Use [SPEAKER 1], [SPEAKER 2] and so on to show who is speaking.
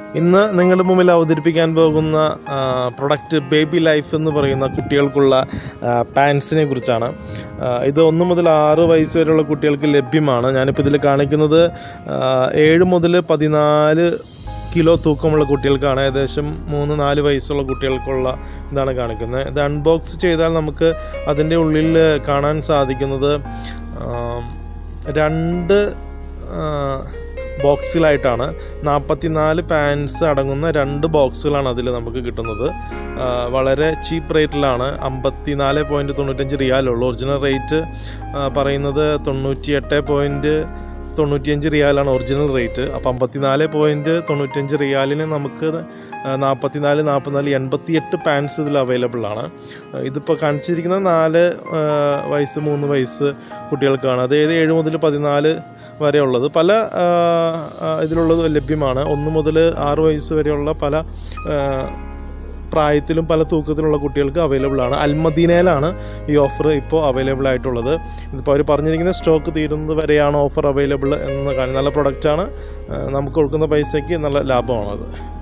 [SPEAKER 1] ഇന്ന് നിങ്ങളുടെ മുമ്പിൽ അവതരിപ്പിക്കാൻ പോകുന്ന പ്രൊഡക്റ്റ് ബേബി ലൈഫ് എന്ന് പറയുന്ന കുട്ടികൾക്കുള്ള പാൻസിനെ കുറിച്ചാണ് ആ, ഇത് ഒന്ന് മുതൽ ആറ് വയസ്സ് വരെയുള്ള കുട്ടികൾക്ക് ലഭ്യമാണ് ഞാനിപ്പോൾ ഇതിൽ കാണിക്കുന്നത് ആ, ഏഴ് മുതൽ പതിനാല് കിലോ തൂക്കമുള്ള കുട്ടികൾക്കാണ് ഏകദേശം മൂന്ന് നാല് വയസ്സുള്ള കുട്ടികൾക്കുള്ള ഇതാണ് കാണിക്കുന്നത് ഇത് അൺബോക്സ് ചെയ്താൽ നമുക്ക് അതിൻ്റെ ഉള്ളിൽ കാണാൻ സാധിക്കുന്നത് ആം, രണ്ട് ആ, ബോക്സിലായിട്ടാണ് നാൽപ്പത്തിനാല് പാൻസ് അടങ്ങുന്ന രണ്ട് ബോക്സുകളാണ് അതിൽ നമുക്ക് കിട്ടുന്നത് ആ, വളരെ ചീപ്പ് റേറ്റിലാണ് അമ്പത്തിനാല് പോയിൻറ്റ് തൊണ്ണൂറ്റഞ്ച് റിയാലുള്ളൂ ഒറിജിനൽ റേറ്റ് ആ, പറയുന്നത് തൊണ്ണൂറ്റി എട്ട് പോയിൻറ്റ് തൊണ്ണൂറ്റിയഞ്ച് റിയാലാണ് ഒറിജിനൽ റേറ്റ് അപ്പോൾ അമ്പത്തിനാല് പോയിൻറ്റ് തൊണ്ണൂറ്റഞ്ച് റിയാലിന് നമുക്ക് നാൽപ്പത്തിനാല് നാൽപ്പത്തിനാല് എൺപത്തിയെട്ട് പാൻസ് ഇതിൽ അവൈലബിൾ ആണ് ആ, ഇതിപ്പോൾ കാണിച്ചിരിക്കുന്ന നാല് ആ, വയസ്സ് മൂന്ന് വയസ്സ് കുട്ടികൾക്കാണ് അതായത് ഏഴ് മുതൽ പതിനാല് വരെ ഉള്ളത് പല ആ, ആ, ഇതിലുള്ളത് ലഭ്യമാണ് ഒന്ന് മുതൽ ആറ് വയസ്സ് വരെയുള്ള പല ആ, പ്രായത്തിലും പല തൂക്കത്തിലുള്ള കുട്ടികൾക്ക് അവൈലബിൾ ആണ് അൽമദീനയിലാണ് ഈ ഓഫർ ഇപ്പോൾ അവൈലബിൾ ആയിട്ടുള്ളത് ഇതിപ്പോൾ അവർ പറഞ്ഞിരിക്കുന്ന സ്റ്റോക്ക് തീരുന്നത് വരെയാണ് ഓഫർ അവൈലബിൾ എന്ന് കാണും നല്ല പ്രൊഡക്റ്റാണ് നമുക്ക് കൊടുക്കുന്ന പൈസയ്ക്ക് നല്ല ലാഭമാണത്